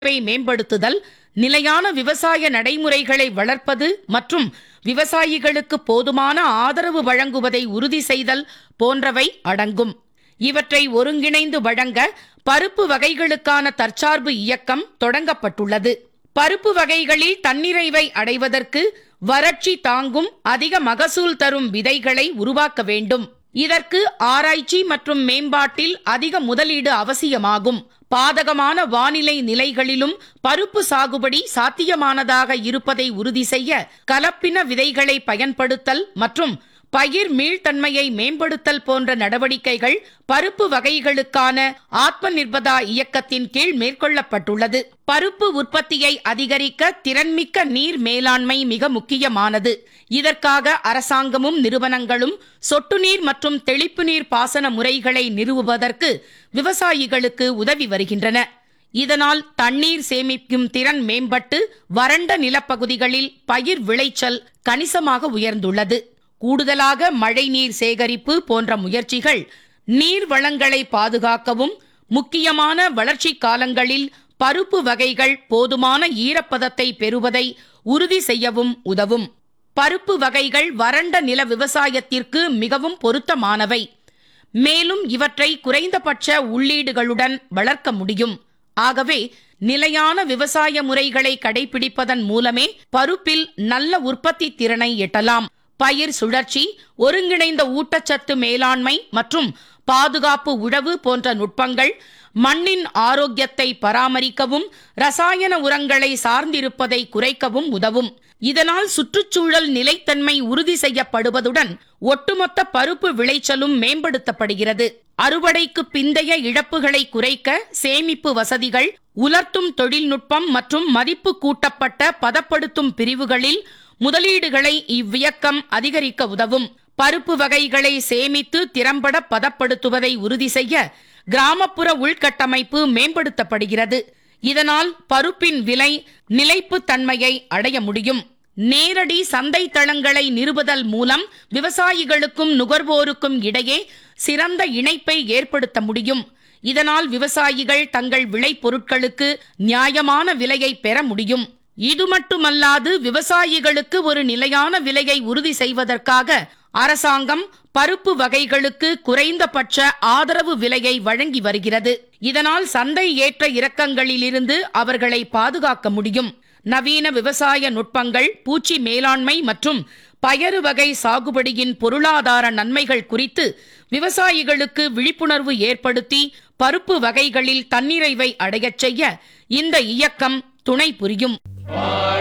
வை மேம்படுத்துதல் நிலையான விவசாய நடைமுறைகளை வளர்ப்பது மற்றும் விவசாயிகளுக்கு போதுமான ஆதரவு வழங்குவதை உறுதி செய்தல் போன்றவை அடங்கும் இவற்றை ஒருங்கிணைந்து வழங்க பருப்பு வகைகளுக்கான தற்சார்பு இயக்கம் தொடங்கப்பட்டுள்ளது பருப்பு வகைகளில் தன்னிறைவை அடைவதற்கு வறட்சி தாங்கும் அதிக மகசூல் தரும் விதைகளை உருவாக்க வேண்டும் இதற்கு ஆராய்ச்சி மற்றும் மேம்பாட்டில் அதிக முதலீடு அவசியமாகும் பாதகமான வானிலை நிலைகளிலும் பருப்பு சாகுபடி சாத்தியமானதாக இருப்பதை உறுதி செய்ய கலப்பின விதைகளை பயன்படுத்தல் மற்றும் பயிர் மீள்தன்மையை மேம்படுத்தல் போன்ற நடவடிக்கைகள் பருப்பு வகைகளுக்கான ஆத்ம நிர்பதா இயக்கத்தின் கீழ் மேற்கொள்ளப்பட்டுள்ளது பருப்பு உற்பத்தியை அதிகரிக்க திறன்மிக்க நீர் மேலாண்மை மிக முக்கியமானது இதற்காக அரசாங்கமும் நிறுவனங்களும் சொட்டு நீர் மற்றும் தெளிப்பு நீர் பாசன முறைகளை நிறுவுவதற்கு விவசாயிகளுக்கு உதவி வருகின்றன இதனால் தண்ணீர் சேமிக்கும் திறன் மேம்பட்டு வறண்ட நிலப்பகுதிகளில் பயிர் விளைச்சல் கணிசமாக உயர்ந்துள்ளது கூடுதலாக மழைநீர் சேகரிப்பு போன்ற முயற்சிகள் நீர் வளங்களை பாதுகாக்கவும் முக்கியமான வளர்ச்சி காலங்களில் பருப்பு வகைகள் போதுமான ஈரப்பதத்தை பெறுவதை உறுதி செய்யவும் உதவும் பருப்பு வகைகள் வறண்ட நில விவசாயத்திற்கு மிகவும் பொருத்தமானவை மேலும் இவற்றை குறைந்தபட்ச உள்ளீடுகளுடன் வளர்க்க முடியும் ஆகவே நிலையான விவசாய முறைகளை கடைபிடிப்பதன் மூலமே பருப்பில் நல்ல உற்பத்தி திறனை எட்டலாம் பயிர் சுழற்சி ஒருங்கிணைந்த ஊட்டச்சத்து மேலாண்மை மற்றும் பாதுகாப்பு உழவு போன்ற நுட்பங்கள் மண்ணின் ஆரோக்கியத்தை பராமரிக்கவும் ரசாயன உரங்களை சார்ந்திருப்பதை குறைக்கவும் உதவும் இதனால் சுற்றுச்சூழல் நிலைத்தன்மை உறுதி செய்யப்படுவதுடன் ஒட்டுமொத்த பருப்பு விளைச்சலும் மேம்படுத்தப்படுகிறது அறுவடைக்கு பிந்தைய இழப்புகளை குறைக்க சேமிப்பு வசதிகள் உலர்த்தும் தொழில்நுட்பம் மற்றும் மதிப்பு கூட்டப்பட்ட பதப்படுத்தும் பிரிவுகளில் முதலீடுகளை இவ்வியக்கம் அதிகரிக்க உதவும் பருப்பு வகைகளை சேமித்து திறம்பட பதப்படுத்துவதை உறுதி செய்ய கிராமப்புற உள்கட்டமைப்பு மேம்படுத்தப்படுகிறது இதனால் பருப்பின் விலை நிலைப்பு தன்மையை அடைய முடியும் நேரடி சந்தை தளங்களை நிறுவுதல் மூலம் விவசாயிகளுக்கும் நுகர்வோருக்கும் இடையே சிறந்த இணைப்பை ஏற்படுத்த முடியும் இதனால் விவசாயிகள் தங்கள் விளைபொருட்களுக்கு நியாயமான விலையை பெற முடியும் இது மட்டுமல்லாது விவசாயிகளுக்கு ஒரு நிலையான விலையை உறுதி செய்வதற்காக அரசாங்கம் பருப்பு வகைகளுக்கு குறைந்தபட்ச ஆதரவு விலையை வழங்கி வருகிறது இதனால் சந்தை ஏற்ற இறக்கங்களிலிருந்து அவர்களை பாதுகாக்க முடியும் நவீன விவசாய நுட்பங்கள் பூச்சி மேலாண்மை மற்றும் பயறு வகை சாகுபடியின் பொருளாதார நன்மைகள் குறித்து விவசாயிகளுக்கு விழிப்புணர்வு ஏற்படுத்தி பருப்பு வகைகளில் தன்னிறைவை அடையச் செய்ய இந்த இயக்கம் துணை புரியும்